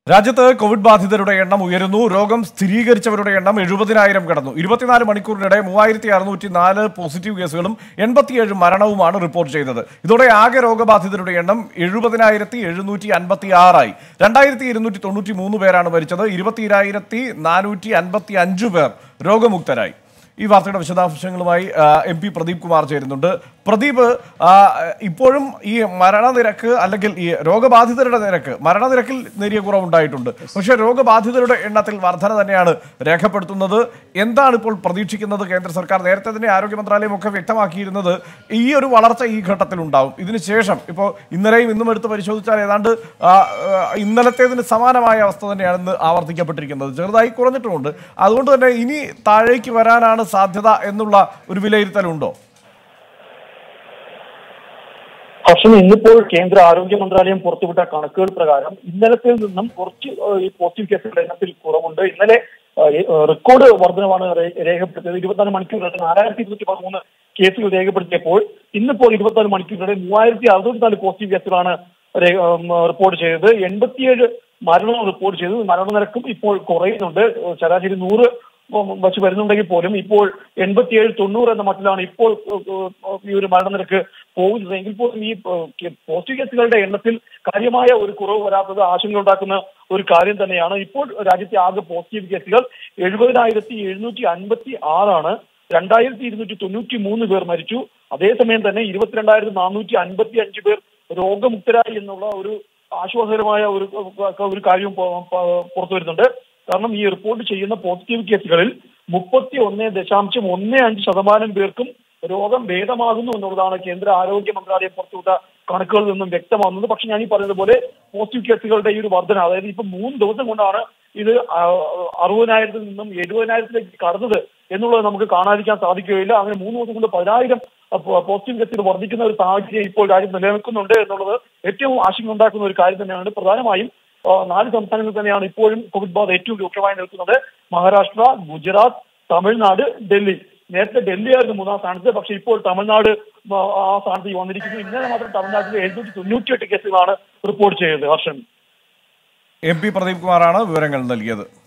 രാജ്യത്ത് കോവിഡ് ബാധിതരുടെ എണ്ണം ഉയരുന്നു രോഗം സ്ഥിരീകരിച്ചവരുടെ എണ്ണം എഴുപതിനായിരം കടന്നു ഇരുപത്തിനാല് മണിക്കൂറിനിടെ മൂവായിരത്തി അറുന്നൂറ്റി നാല് പോസിറ്റീവ് കേസുകളും എൺപത്തിയേഴ് മരണവുമാണ് റിപ്പോർട്ട് ചെയ്തത് ഇതോടെ ആകെ രോഗബാധിതരുടെ എണ്ണം എഴുപതിനായിരത്തി എഴുന്നൂറ്റി അൻപത്തി ആറായി രണ്ടായിരത്തി ഇരുന്നൂറ്റി തൊണ്ണൂറ്റി മൂന്ന് പേരാണ് മരിച്ചത് ഇരുപത്തിരായിരത്തി നാനൂറ്റി അൻപത്തി അഞ്ച് പേർ രോഗമുക്തരായി ഈ വാർത്തയുടെ വിശദാംശങ്ങളുമായി ആ, എം പി പ്രദീപ് കുമാർ ചേരുന്നുണ്ട് പ്രദീപ് ആ, ഇപ്പോഴും ഈ മരണനിരക്ക് അല്ലെങ്കിൽ ഈ രോഗബാധിതരുടെ നിരക്ക് മരണനിരക്കിൽ നേരിയ കുറവുണ്ടായിട്ടുണ്ട് പക്ഷേ രോഗബാധിതരുടെ എണ്ണത്തിൽ വർധന തന്നെയാണ് രേഖപ്പെടുത്തുന്നത് എന്താണ് ഇപ്പോൾ പ്രതീക്ഷിക്കുന്നത് കേന്ദ്ര സർക്കാർ നേരത്തെ തന്നെ ആരോഗ്യ മന്ത്രാലയം ഒക്കെ വ്യക്തമാക്കിയിരുന്നത് ഈ ഒരു വളർച്ച ഈ ഘട്ടത്തിൽ ഉണ്ടാവും ഇതിന് ശേഷം ഇപ്പോൾ ഇന്നലെയും ഇന്നും എടുത്ത് പരിശോധിച്ചാൽ ഏതാണ്ട് ആ, ആ, ഇന്നലത്തേതിന് സമാനമായ അവസ്ഥ തന്നെയാണ് ഇന്ന് ആവർത്തിക്കപ്പെട്ടിരിക്കുന്നത് ചെറുതായി കുറഞ്ഞിട്ടുമുണ്ട് അതുകൊണ്ട് തന്നെ ഇനി താഴേക്ക് വരാനാണ് സാധ്യത എന്നുള്ള ഒരു വിലയിരുത്തലുണ്ടോ പക്ഷേ ഇന്നിപ്പോൾ കേന്ദ്ര ആരോഗ്യ മന്ത്രാലയം പുറത്തുവിട്ട കണക്കുകൾ പ്രകാരം ഇന്നലത്തിൽ നിന്നും കുറച്ച് ഏഹ്, ഈ പോസിറ്റീവ് കേസുകളുടെ എണ്ണത്തിൽ കുറവുണ്ട് ഇന്നലെ ഏഹ്, ഏഹ്, റെക്കോർഡ് വർധനമാണ് രേ- രേഖപ്പെടുത്തിയത് ഇരുപത്തിനാല് മണിക്കൂറിനിടെ നാലായിരത്തി ഇരുന്നൂറ്റി പതിമൂന്ന് കേസുകൾ രേഖപ്പെടുത്തിയപ്പോൾ ഇന്നിപ്പോൾ ഇരുപത്തിനാല് മണിക്കൂറിനിടെ മൂവായിരത്തി അറുപത്തി നാല് പോസിറ്റീവ് കേസുകളാണ് രേ- ഉം, റിപ്പോർട്ട് ചെയ്തത് എൺപത്തിയേഴ് മരണവും റിപ്പോർട്ട് ചെയ്തു മരണനിരക്കും ഇപ്പോൾ കുറയുന്നുണ്ട് ശരാശരി നൂറ് വച്ച് വരുന്നുണ്ടെങ്കിൽ പോലും ഇപ്പോൾ എൺപത്തിയേഴ് തൊണ്ണൂറ് എന്ന മട്ടിലാണ് ഇപ്പോൾ ഏഹ്, ഏഹ്, ഈ ഒരു മരണനിരക്ക് പോകുന്നത് എങ്കിൽ പോലും ഈ ഏഹ്, പോസിറ്റീവ് കേസുകളുടെ എണ്ണത്തിൽ കാര്യമായ ഒരു കുറവ് വരാത്തത് ആശങ്ക ഉണ്ടാക്കുന്ന ഒരു കാര്യം തന്നെയാണ് ഇപ്പോൾ രാജ്യത്തെ ആകെ പോസിറ്റീവ് കേസുകൾ എഴുപതിനായിരത്തി എഴുന്നൂറ്റി അൻപത്തി ആറാണ് രണ്ടായിരത്തി ഇരുന്നൂറ്റി തൊണ്ണൂറ്റി മൂന്ന് പേർ മരിച്ചു അതേസമയം തന്നെ ഇരുപത്തിരണ്ടായിരത്തി നാനൂറ്റി അൻപത്തി അഞ്ച് പേർ രോഗമുക്തരായി എന്നുള്ള ഒരു ആശ്വാസകരമായ ഒരു ഒരു കാര്യം പുറത്തു വരുന്നുണ്ട് കാരണം ഈ റിപ്പോർട്ട് ചെയ്യുന്ന പോസിറ്റീവ് കേസുകളിൽ മുപ്പത്തി ഒന്ന് ദശാംശം ഒന്ന് അഞ്ച് ശതമാനം പേർക്കും രോഗം ഭേദമാകുന്നു എന്നുള്ളതാണ് കേന്ദ്ര ആരോഗ്യ മന്ത്രാലയം പുറത്തുവിട്ട കണക്കുകളിൽ നിന്നും വ്യക്തമാകുന്നത് പക്ഷെ ഞാൻ ഈ പറയുന്നത് പോലെ പോസിറ്റീവ് കേസുകളുടെ ഈ ഒരു വർധന അതായത് ഇപ്പൊ മൂന്ന് ദിവസം കൊണ്ടാണ് ഇത് ആ, അറുപതിനായിരത്തിൽ നിന്നും എഴുപതിനായിരത്തിലേക്ക് കടന്നത് എന്നുള്ളത് നമുക്ക് കാണാതിരിക്കാൻ സാധിക്കുകയില്ല അങ്ങനെ മൂന്ന് ദിവസം കൊണ്ട് പതിനായിരം പോസിറ്റീവ് കേസുകൾ വർദ്ധിക്കുന്ന ഒരു സാഹചര്യം ഇപ്പോൾ രാജ്യം നിലനിൽക്കുന്നുണ്ട് എന്നുള്ളത് ഏറ്റവും ആശങ്ക ഉണ്ടാക്കുന്ന ഒരു കാര്യം തന്നെയാണ് പ്രധാനമായും ആ, നാല് സംസ്ഥാനങ്ങളിൽ തന്നെയാണ് ഇപ്പോഴും കോവിഡ് ബാധ ഏറ്റവും രൂക്ഷമായി നിൽക്കുന്നത് മഹാരാഷ്ട്ര ഗുജറാത്ത് തമിഴ്നാട് ഡൽഹി നേരത്തെ ഡൽഹിയായിരുന്നു മൂന്നാം സ്ഥാനത്ത് പക്ഷെ ഇപ്പോൾ തമിഴ്നാട് ആ ആ സ്ഥാനത്തേക്ക് വന്നിരിക്കുന്നു ഇന്നലെ മാത്രം തമിഴ്നാട്ടിൽ എഴുന്നൂറ്റി തൊണ്ണൂറ്റിയെട്ട് കേസുകളാണ് റിപ്പോർട്ട് ചെയ്തത് ഹർഷൻ എം പി പ്രദീപ് കുമാറാണ് വിവരങ്ങൾ നൽകിയത്